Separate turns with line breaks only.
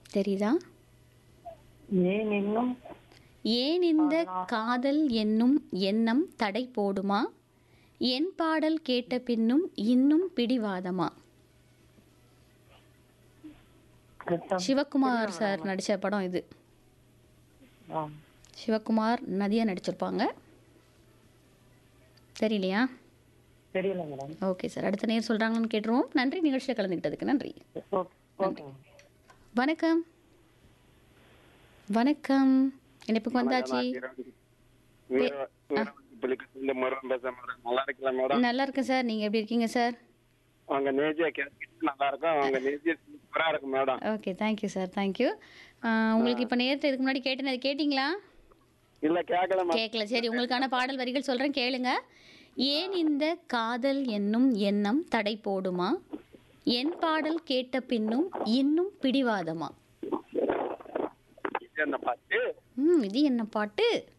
தெரியுதா
ஏன் இன்னும்
ஏன் இந்த காதல் என்னும் எண்ணம் தடை போடுமா என் பாடல் கேட்ட பின்னும் இன்னும் பிடிவாதமா
கிருஷ்ணன்.
சிவகுமார் சார் நடித்த படம் இது
ஆ,
சிவகுமார் நதியா நடிச்சிருப்பாங்க தெரியலையா
தெரியல மேடம்
ஓகே சார் அடுத்த நேர் சொல்கிறாங்கன்னு கேட்டுருவோம் நன்றி நிகழ்ச்சியில் கலந்துக்கிட்டதுக்கு நன்றி
ஓகே ஓகே
வணக்கம் வணக்கம் இணைப்புக்கு வந்தாச்சு
இந்த முருகன் பேசுறேன் மேடம் நல்லா இருக்கலாம் மேடம்
நல்லா இருக்கேன் சார் நீங்கள் எப்படி இருக்கீங்க சார்
அவங்க நேஜியா கேட்டு நல்லா இருக்கும் அவங்க நேஜியா சூப்பரா இருக்கும் madam
okay thank you sir thank you உங்களுக்கு இப்போ நேரத்தை இதுக்கு முன்னாடி கேட்டேன் அது கேட்டிங்களா
இல்ல கேட்கல மேடம்
கேட்கல சரி உங்களுக்கான பாடல் வரிகள் சொல்கிறேன் கேளுங்க ஏன் இந்த காதல் என்னும் எண்ணம் தடை போடுமா என் பாடல் கேட்ட பின்னும் இன்னும் பிடிவாதமா
இது என்ன பாட்டு
ம் இது என்ன பாட்டு